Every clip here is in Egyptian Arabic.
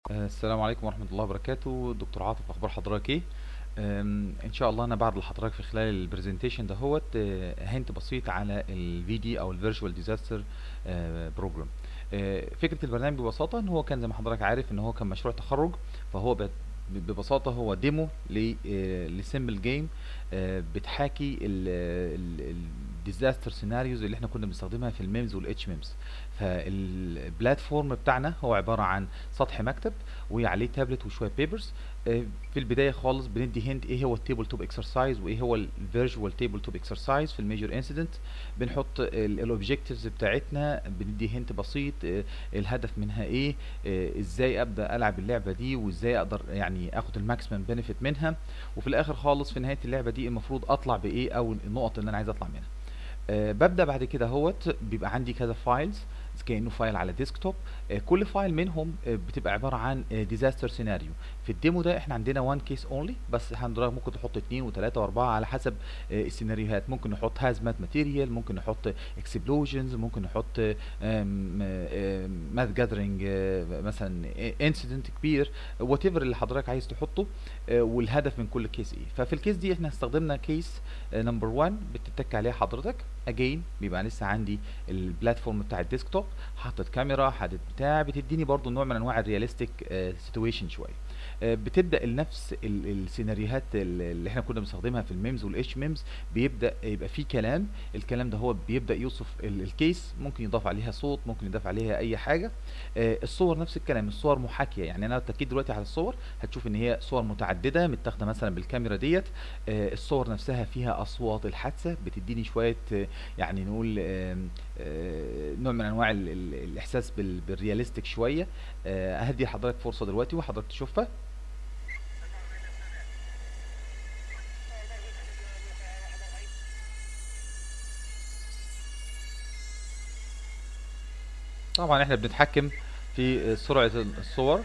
آه، السلام عليكم ورحمة الله وبركاته دكتور عاطف اخبار حضرتك ايه أم، ان شاء الله انا بعرض لحضرتك في خلال البرزنتيشن دهوت آه، هنت بسيط على الفي دي او الفيرتشوال ديزاستر بروجرام فكرة البرنامج ببساطة ان هو كان زي ما حضرتك عارف ان هو كان مشروع تخرج فهو ب- ببساطة هو ديمو لسيمبل جيم بتحاكي الديزاستر سيناريوز اللي احنا كنا بنستخدمها في الميمز والاتش ميمز فالبلاتفورم بتاعنا هو عبارة عن سطح مكتب وعليه تابلت وشوية بيبرز في البداية خالص بندي هنت ايه هو التيبل توب اكسرسايز وايه هو الفيرجوال تيبل توب اكسرسايز في الميجر انسيدنت بنحط الاوبجكتيفز بتاعتنا بندي هنت بسيط آه، الهدف منها ايه آه، ازاي ابدا العب اللعبه دي وازاي اقدر يعني اخد الماكسيمم بنفيت منها وفي الاخر خالص في نهايه اللعبه دي المفروض اطلع بايه او النقط اللي انا عايز اطلع منها آه، ببدا بعد كده هوت بيبقى عندي كذا فايلز كانه فايل على ديسكتوب آه، كل فايل منهم آه، بتبقى عباره عن ديزاستر سيناريو في الديمو ده احنا عندنا وان كيس اونلي بس حضرتك ممكن تحط اتنين وتلاته واربعه على حسب آه، السيناريوهات ممكن نحط هازمات ماتيريال ممكن نحط اكسبلوجنز ممكن نحط ماث جاذرنج مثلا انسيدنت كبير وات ايفر اللي حضرتك عايز تحطه آه، والهدف من كل كيس ايه ففي الكيس دي احنا استخدمنا كيس نمبر 1 بتتك عليها حضرتك اجين بيبقى لسه عندي البلاتفورم بتاع الديسكتوب حاطط كاميرا حاطط بتاع بتديني برضو نوع من انواع الرياليستيك سيتويشن شويه آه، بتبدا لنفس ال- السيناريوهات ال- اللي احنا كنا بنستخدمها في الميمز والاتش ميمز بيبدا يبقى فيه كلام الكلام ده هو بيبدا يوصف ال- الكيس ممكن يضاف عليها صوت ممكن يضاف عليها اي حاجه آه، الصور نفس الكلام الصور محاكيه يعني انا لو اتكيت دلوقتي على الصور هتشوف ان هي صور متعدده متاخده مثلا بالكاميرا ديت آه، الصور نفسها فيها اصوات الحادثه بتديني شويه آه، يعني نقول آم، آه، نوع من انواع ال- ال- الاحساس بال- بالرياليستيك شويه آه، هدي حضرتك فرصه دلوقتي وحضرتك تشوفها طبعا احنا بنتحكم في سرعه الصور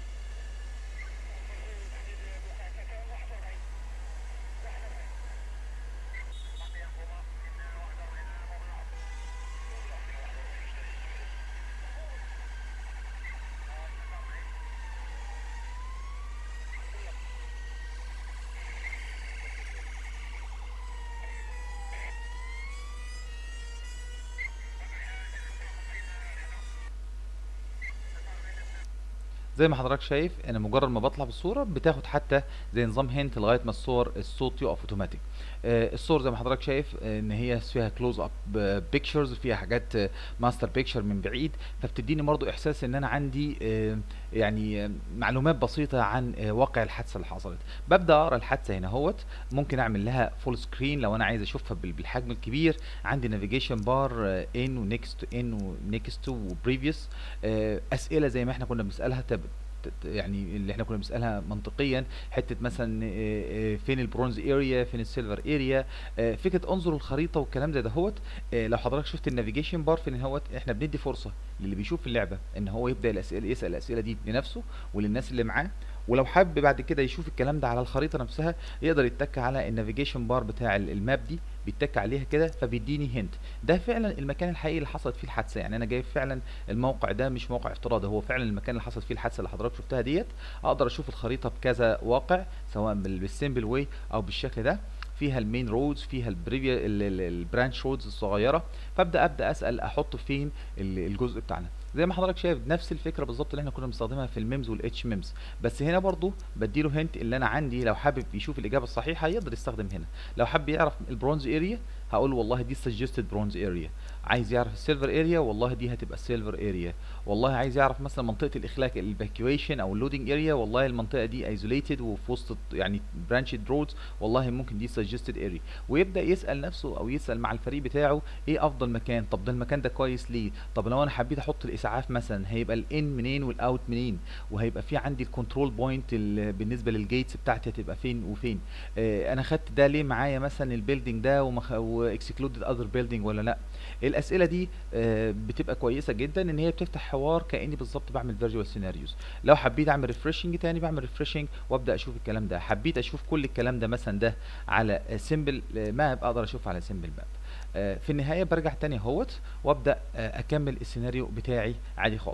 زي ما حضرتك شايف انا مجرد ما بطلع بالصوره بتاخد حتى زي نظام هنت لغايه ما الصور الصوت يقف اوتوماتيك آه، الصور زي ما حضرتك شايف آه، ان هي فيها كلوز اب بيكتشرز فيها حاجات ماستر بيكتشر من بعيد فبتديني برضو احساس ان انا عندي آه، يعني آه، معلومات بسيطه عن آه، واقع الحادثه اللي حصلت ببدا اقرا الحادثه هنا اهوت ممكن اعمل لها فول سكرين لو انا عايز اشوفها بال- بالحجم الكبير عندي نافيجيشن بار ان ونيكست ان ونيكست تو وبريفيوس اسئله زي ما احنا كنا بنسالها تب ت- ت- يعني اللي احنا كنا بنسالها منطقيا حته مثلا آه، آه، فين البرونز اريا فين السيلفر اريا فكره انظر الخريطه والكلام ده دهوت آه، لو حضرتك شفت النافيجيشن بار فين هوت احنا بندي فرصه للي بيشوف اللعبه ان هو يبدا الاسئله يسال الاسئله دي لنفسه وللناس اللي معاه ولو حب بعد كده يشوف الكلام ده على الخريطه نفسها يقدر يتك على النافيجيشن بار بتاع ال- الماب دي بيتك عليها كده فبيديني هنت ده فعلا المكان الحقيقي اللي حصلت فيه الحادثه يعني انا جايب فعلا الموقع ده مش موقع افتراضي هو فعلا المكان اللي حصلت فيه الحادثه اللي حضرتك شفتها ديت اقدر اشوف الخريطه بكذا واقع سواء بال- بالسيمبل واي او بالشكل ده فيها المين رودز فيها البريفيا البرانش رودز الصغيره فابدا ابدا اسال احط فين ال- الجزء بتاعنا زي ما حضرتك شايف نفس الفكره بالظبط اللي احنا كنا بنستخدمها في الميمز والاتش ميمز بس هنا برضو بديله هنت اللي انا عندي لو حابب يشوف الاجابه الصحيحه يقدر يستخدم هنا لو حب يعرف البرونز اريا هقول له والله دي suggested برونز اريا عايز يعرف السيلفر اريا والله دي هتبقى السيلفر اريا والله عايز يعرف مثلا منطقه الاخلاء الايفاكيويشن او اللودنج اريا والله المنطقه دي ايزوليتد وفي وسط يعني برانشد رودز والله ممكن دي suggested اريا ويبدا يسال نفسه او يسال مع الفريق بتاعه ايه افضل مكان طب ده المكان ده كويس ليه طب لو انا حبيت احط الاسعاف مثلا هيبقى الان منين والاوت منين وهيبقى في عندي الكنترول بوينت بالنسبه للجيتس بتاعتي هتبقى فين وفين آه انا خدت ده ليه معايا مثلا البيلدينج ده واكسكلودد اذر بيلدينج ولا لا الاسئله دي آه بتبقى كويسه جدا ان هي بتفتح حوار كاني بالظبط بعمل فيرجوال سيناريوز لو حبيت اعمل ريفرشنج تاني بعمل ريفرشنج وابدا اشوف الكلام ده حبيت اشوف كل الكلام ده مثلا ده على سيمبل ماب اقدر اشوف على سيمبل ماب آه، في النهايه برجع تاني اهوت وابدا آه، اكمل السيناريو بتاعي عادي خالص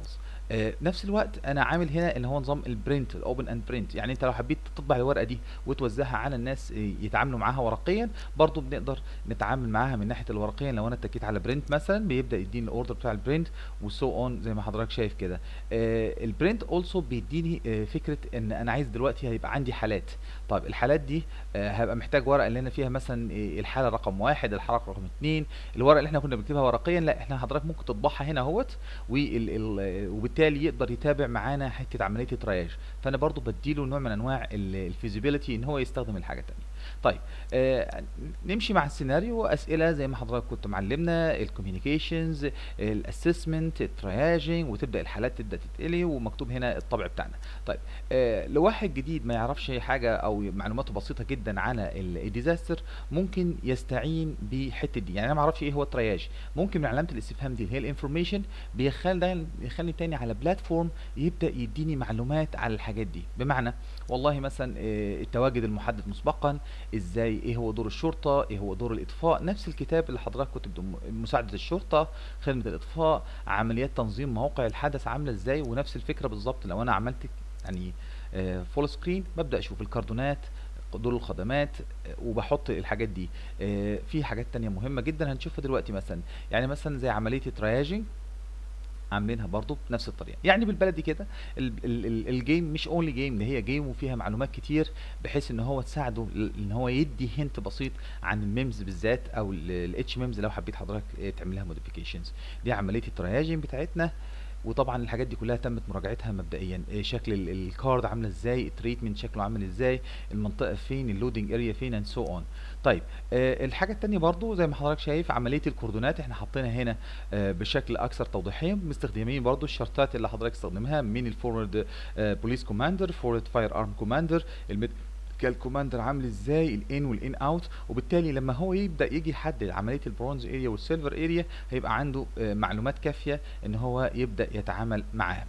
آه، نفس الوقت انا عامل هنا اللي هو نظام البرنت الاوبن اند برنت يعني انت لو حبيت تطبع الورقه دي وتوزعها على الناس آه، يتعاملوا معاها ورقيا برضو بنقدر نتعامل معاها من ناحيه الورقيا لو انا اتكيت على برنت مثلا بيبدا يديني الاوردر بتاع البرنت وسو اون زي ما حضرتك شايف كده آه، البرنت اولسو بيديني آه، فكره ان انا عايز دلوقتي هيبقى عندي حالات طيب الحالات دي آه، هبقى محتاج ورقه اللي انا فيها مثلا آه، الحاله رقم واحد الحاله رقم اتنين الورقه اللي احنا كنا بنكتبها ورقيا لا احنا حضرتك ممكن تطبعها هنا اهوت وال- ال- وبالتالي يقدر يتابع معانا حته عمليه الترياج فانا برضو بديله نوع من انواع الفيزيبيليتي ان هو يستخدم الحاجه التانيه طيب آه نمشي مع السيناريو اسئله زي ما حضرتك كنت معلمنا الكوميونيكيشنز الاسسمنت الترياجنج وتبدا الحالات تبدا تتقلي ومكتوب هنا الطبع بتاعنا طيب آه لواحد جديد ما يعرفش أي حاجه او معلوماته بسيطه جدا عن الديزاستر ممكن يستعين بحته دي يعني انا ما اعرفش ايه هو الترياج ممكن من علامه الاستفهام دي اللي هي الانفورميشن بيخلي ده يخلي تاني على بلاتفورم يبدا يديني معلومات على الحاجات دي بمعنى والله مثلا آه، التواجد المحدد مسبقا ازاي ايه هو دور الشرطه ايه هو دور الاطفاء نفس الكتاب اللي حضرتك كنت بتم- مساعده الشرطه خدمه الاطفاء عمليات تنظيم مواقع الحدث عامله ازاي ونفس الفكره بالظبط لو انا عملت يعني فول سكرين ببدا اشوف الكاردونات دور الخدمات آه، وبحط الحاجات دي آه، في حاجات تانية مهمة جدا هنشوفها دلوقتي مثلا يعني مثلا زي عملية الترياجنج عاملينها برضو بنفس الطريقه يعني بالبلدي كده ال- ال- ال- الجيم مش اونلي جيم ده هي جيم وفيها معلومات كتير بحيث ان هو تساعده ل- ان هو يدي هنت بسيط عن الميمز بالذات او الاتش ميمز لو حبيت حضرتك آه، تعمل لها موديفيكيشنز دي عمليه الترياجين بتاعتنا وطبعا الحاجات دي كلها تمت مراجعتها مبدئيا آه، شكل ال- الكارد عامله ازاي التريتمنت شكله عامل ازاي المنطقه فين اللودنج اريا فين اند سو اون طيب آه، الحاجه التانية برضو زي ما حضرتك شايف عمليه الكوردونات احنا حاطينها هنا آه، بشكل اكثر توضيحيا مستخدمين برضو الشرطات اللي حضرتك استخدمها من الفورورد بوليس كوماندر فورورد فاير ارم كوماندر الميديكال كوماندر عامل ازاي الان والان اوت وبالتالي لما هو يبدا يجي يحدد عمليه البرونز اريا والسيلفر اريا هيبقى عنده آه، معلومات كافيه ان هو يبدا يتعامل معاها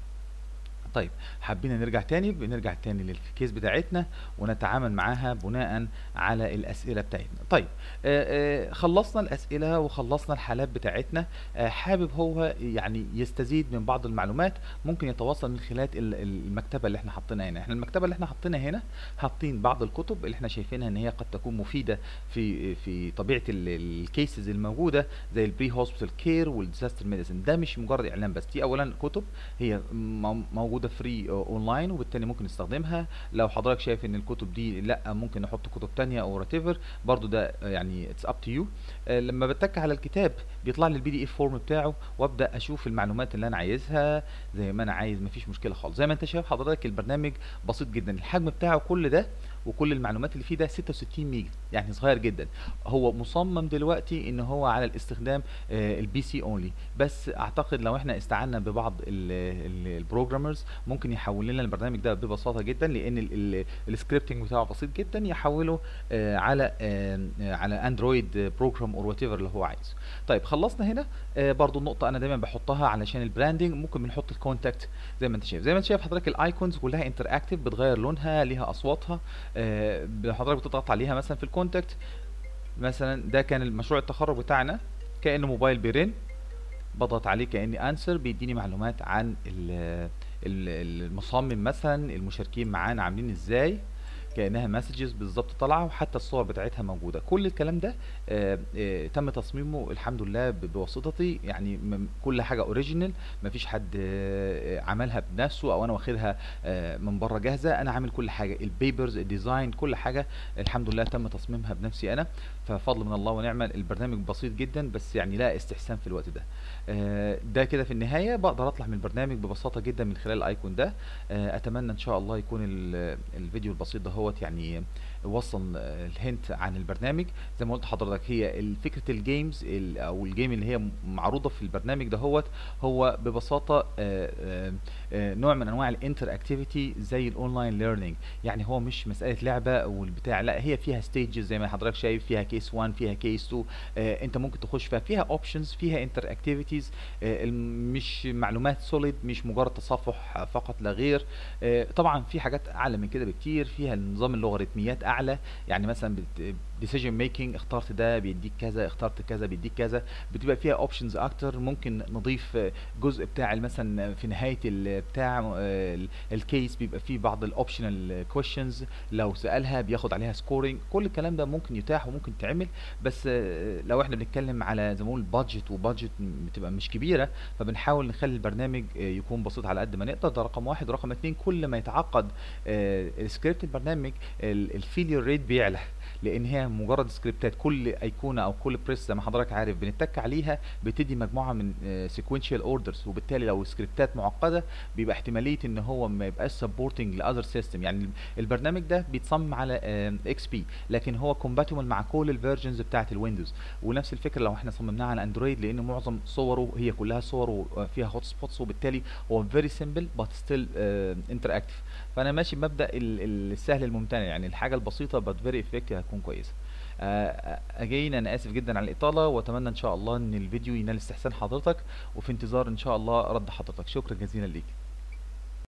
طيب حابين نرجع تاني بنرجع تاني للكيس بتاعتنا ونتعامل معاها بناء على الاسئله بتاعتنا طيب آه، آه، خلصنا الاسئله وخلصنا الحالات بتاعتنا آه، حابب هو يعني يستزيد من بعض المعلومات ممكن يتواصل من خلال ال- ال- المكتبه اللي احنا حاطينها هنا احنا المكتبه اللي احنا حاطينها هنا حاطين بعض الكتب اللي احنا شايفينها ان هي قد تكون مفيده في في طبيعه الكيسز الموجوده زي البري هوسبيتال كير والديزاستر ميديسن ده مش مجرد اعلان بس دي اولا كتب هي مو- موجوده فري اونلاين وبالتالي ممكن نستخدمها لو حضرتك شايف ان الكتب دي لا ممكن نحط كتب تانية او whatever برضو ده آه، يعني اتس اب تو يو لما بتك على الكتاب بيطلع لي البي دي اف فورم بتاعه وابدا اشوف المعلومات اللي انا عايزها زي ما انا عايز مفيش مشكله خالص زي ما انت شايف حضرتك البرنامج بسيط جدا الحجم بتاعه كل ده وكل المعلومات اللي فيه ده 66 ميجا يعني صغير جدا هو مصمم دلوقتي ان هو على الاستخدام البي سي اونلي بس اعتقد لو احنا استعنا ببعض البروجرامرز ممكن يحول لنا البرنامج ده ببساطه جدا لان السكريبتنج بتاعه بسيط جدا يحوله آه، على آه، آه، على اندرويد بروجرام اور وات اللي هو عايزه طيب خلصنا هنا آه، برضو النقطه انا دايما بحطها علشان البراندنج ممكن بنحط الكونتاكت زي ما انت شايف زي ما انت شايف حضرتك الايكونز كلها انتر اكتف بتغير لونها ليها اصواتها آه، حضرتك بتضغط عليها مثلا في الكونتاكت مثلا ده كان المشروع التخرج بتاعنا كانه موبايل بيرن بضغط عليه كاني انسر بيديني معلومات عن ال- ال- المصمم مثلا المشاركين معانا عاملين ازاي كانها مسجز بالظبط طالعه وحتى الصور بتاعتها موجوده كل الكلام ده آه، آه، تم تصميمه الحمد لله ب- بواسطتي يعني م- كل حاجه اوريجينال مفيش حد آه، عملها بنفسه او انا واخدها آه، من بره جاهزه انا عامل كل حاجه البيبرز الديزاين كل حاجه الحمد لله تم تصميمها بنفسي انا ففضل من الله ونعمه البرنامج بسيط جدا بس يعني لا استحسان في الوقت ده آه، ده كده في النهايه بقدر اطلع من البرنامج ببساطه جدا من خلال الايكون ده آه، اتمنى ان شاء الله يكون ال- الفيديو البسيط ده هوت يعني وصل آه، الهنت عن البرنامج زي ما قلت لحضرتك هي ال- فكره الجيمز ال- او الجيم اللي هي م- معروضه في البرنامج ده هوت هو ببساطه آه، آه، آه، نوع من انواع الانتر اكتيفيتي زي الاونلاين ليرنينج يعني هو مش مساله لعبه والبتاع لا هي فيها ستيجز زي ما حضرتك شايف فيها كيس 1 فيها كيس 2 آه، انت ممكن تخش فيها فيها اوبشنز فيها انتر اكتيفيتيز مش معلومات سوليد مش مجرد تصفح فقط لا غير آه، طبعا في حاجات اعلى من كده بكتير فيها نظام اللوغاريتميات اعلى يعني مثلا بت- ديسيجن ميكنج اخترت ده بيديك كذا اخترت كذا بيديك كذا بتبقى فيها اوبشنز اكتر ممكن نضيف آه، جزء بتاع مثلا في نهايه ال- بتاع آه، الكيس بيبقى فيه بعض الاوبشنال كويشنز لو سالها بياخد عليها سكورينج كل الكلام ده ممكن يتاح وممكن تعمل بس آه، لو احنا بنتكلم على زي ما نقول بادجت وبادجت بتبقى مش كبيره فبنحاول نخلي البرنامج آه، يكون بسيط على قد ما نقدر ده رقم واحد رقم اتنين كل ما يتعقد آه، السكريبت البرنامج الفيلير ريت بيعلى لان هي مجرد سكريبتات كل ايقونه او كل بريس زي ما حضرتك عارف بنتك عليها بتدي مجموعه من سيكوينشال اوردرز وبالتالي لو سكريبتات معقده بيبقى احتماليه ان هو ما يبقاش سبورتنج لاذر سيستم يعني البرنامج ده بيتصمم على اكس بي لكن هو كومباتبل مع كل الفيرجنز بتاعه الويندوز ونفس الفكره لو احنا صممناها على اندرويد لان معظم صوره هي كلها صور فيها هوت سبوتس وبالتالي هو فيري سيمبل بات ستيل انتراكتيف فانا ماشي بمبدا ال- ال- السهل الممتنع يعني الحاجه البسيطه بات فيري افكتيف هتكون كويسه اجين انا اسف جدا على الاطاله واتمنى ان شاء الله ان الفيديو ينال استحسان حضرتك وفي انتظار ان شاء الله رد حضرتك شكرا جزيلا ليك